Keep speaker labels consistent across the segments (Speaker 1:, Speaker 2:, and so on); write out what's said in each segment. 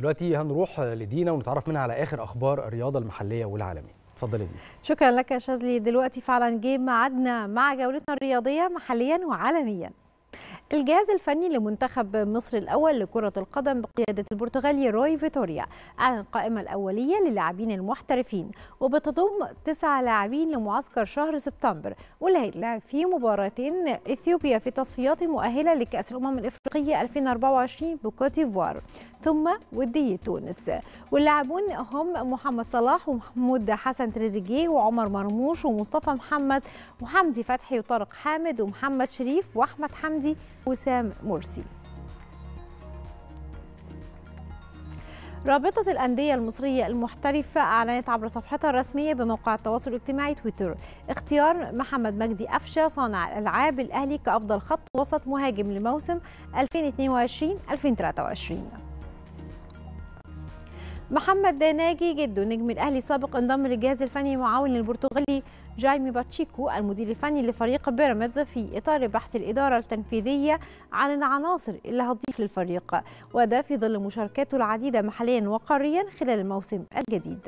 Speaker 1: دلوقتي هنروح لدينا ونتعرف منها على اخر اخبار الرياضه المحليه والعالميه اتفضلي دي
Speaker 2: شكرا لك يا شاذلي دلوقتي فعلا جه ميعادنا مع جولتنا الرياضيه محليا وعالميا الجهاز الفني لمنتخب مصر الأول لكرة القدم بقيادة البرتغالي روي فيتوريا أعلن القائمة الأولية للاعبين المحترفين وبتضم تسعة لاعبين لمعسكر شهر سبتمبر واللي هيتلعب فيه مباراتين إثيوبيا في تصفيات المؤهلة لكأس الأمم الإفريقية 2024 بكوتيفوار ثم ودية تونس واللاعبون هم محمد صلاح ومحمود حسن تريزيجيه وعمر مرموش ومصطفى محمد وحمدي فتحي وطارق حامد ومحمد شريف واحمد حمدي وسام مرسي رابطة الأندية المصرية المحترفة أعلنت عبر صفحتها الرسمية بموقع التواصل الاجتماعي تويتر اختيار محمد مجدي أفشة صانع الألعاب الأهلي كأفضل خط وسط مهاجم لموسم 2022-2023 محمد ناجي جدو نجم الاهلي السابق انضم للجهاز الفني المعاون للبرتغالي جايمي باتشيكو المدير الفني لفريق بيراميدز في اطار بحث الاداره التنفيذيه عن العناصر اللي هتضيف للفريق وده في ظل مشاركاته العديده محليا وقاريا خلال الموسم الجديد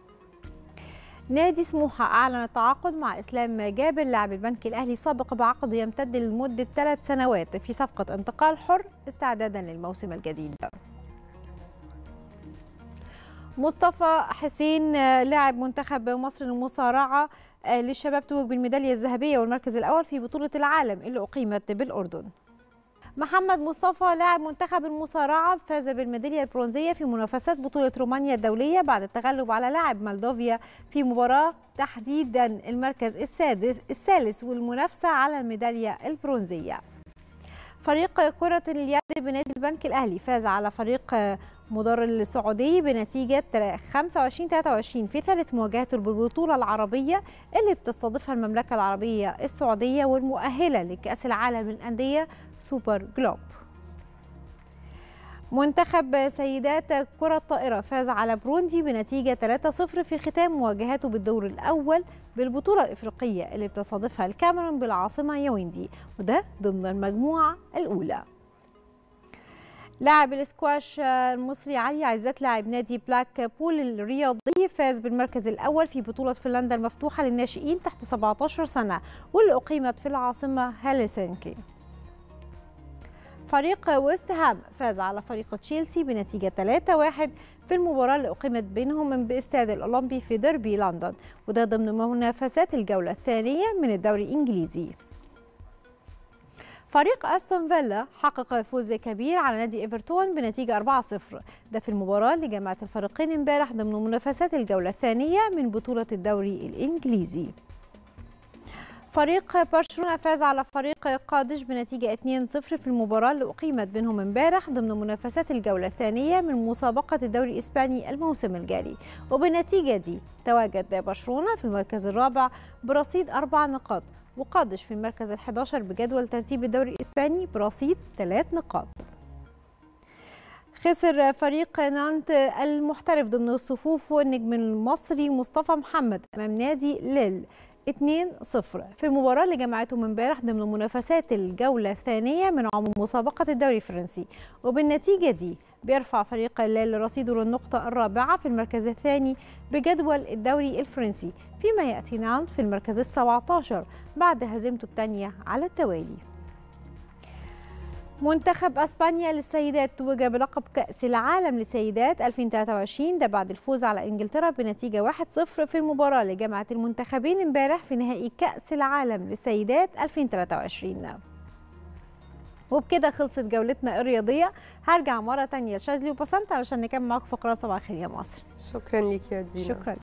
Speaker 2: نادي سموحة أعلن التعاقد مع إسلام جابر لاعب البنك الأهلي السابق بعقد يمتد لمدة ثلاث سنوات في صفقة انتقال حر استعدادا للموسم الجديد مصطفى حسين لاعب منتخب مصر للمصارعة للشباب توج بالميدالية الذهبية والمركز الأول في بطولة العالم اللي أقيمت بالأردن محمد مصطفى لاعب منتخب المصارعة فاز بالميدالية البرونزية في منافسات بطولة رومانيا الدولية بعد التغلب على لاعب مالدوفيا في مباراة تحديدا المركز السادس الثالث والمنافسة على الميدالية البرونزية فريق كرة اليد بنادي البنك الأهلي فاز على فريق مدار السعودي بنتيجة 25 23 في ثالث مواجهاته بالبطولة العربية اللي بتستضيفها المملكة العربية السعودية والمؤهلة لكأس العالم للأندية سوبر جلوب. منتخب سيدات كرة الطائرة فاز على بروندي بنتيجة 3-0 في ختام مواجهاته بالدور الأول بالبطولة الإفريقية اللي بتستضيفها الكاميرون بالعاصمة يويندي وده ضمن المجموعة الأولى. لاعب الاسكواش المصري علي عزت لاعب نادي بلاك بول الرياضي فاز بالمركز الاول في بطوله فنلندا المفتوحه للناشئين تحت 17 سنه واللي اقيمت في العاصمه هلسنكي فريق ويست هام فاز على فريق تشيلسي بنتيجة 3-1 في المباراة اللي أقيمت بينهم من باستاد الأولمبي في ديربي لندن وده ضمن منافسات الجولة الثانية من الدوري الإنجليزي فريق استون فيلا حقق فوز كبير على نادي ايفرتون بنتيجه 4-0 ده في المباراه اللي جمعت الفريقين امبارح ضمن منافسات الجوله الثانيه من بطوله الدوري الانجليزي فريق برشلونه فاز على فريق قادش بنتيجه 2-0 في المباراه اللي اقيمت بينهم امبارح ضمن منافسات الجوله الثانيه من مسابقه الدوري الاسباني الموسم الجاري وبالنتيجه دي تواجد برشلونه في المركز الرابع برصيد اربع نقاط وقادش في المركز ال11 بجدول ترتيب الدوري الإسباني برصيد ثلاث نقاط خسر فريق نانت المحترف ضمن الصفوف والنجم المصري مصطفى محمد أمام نادي ليل 2-0 في المباراة اللي جمعتهم امبارح ضمن منافسات الجولة الثانية من عموم مسابقة الدوري الفرنسي وبالنتيجة دي بيرفع فريق الليل رصيده للنقطة الرابعة في المركز الثاني بجدول الدوري الفرنسي فيما يأتي نانت في المركز السبعتاشر بعد هزيمته الثانية على التوالي منتخب اسبانيا للسيدات توج بلقب كأس العالم للسيدات 2023 ده بعد الفوز على انجلترا بنتيجة 1-0 في المباراة اللي جمعت المنتخبين امبارح في نهائي كأس العالم للسيدات 2023 وبكده خلصت جولتنا الرياضية هرجع مرة تانية لشاذلي وبسنت علشان نكمل معاكم فقرات صباح الخير يا مصر
Speaker 3: شكرا ليك يا دينا
Speaker 2: شكرا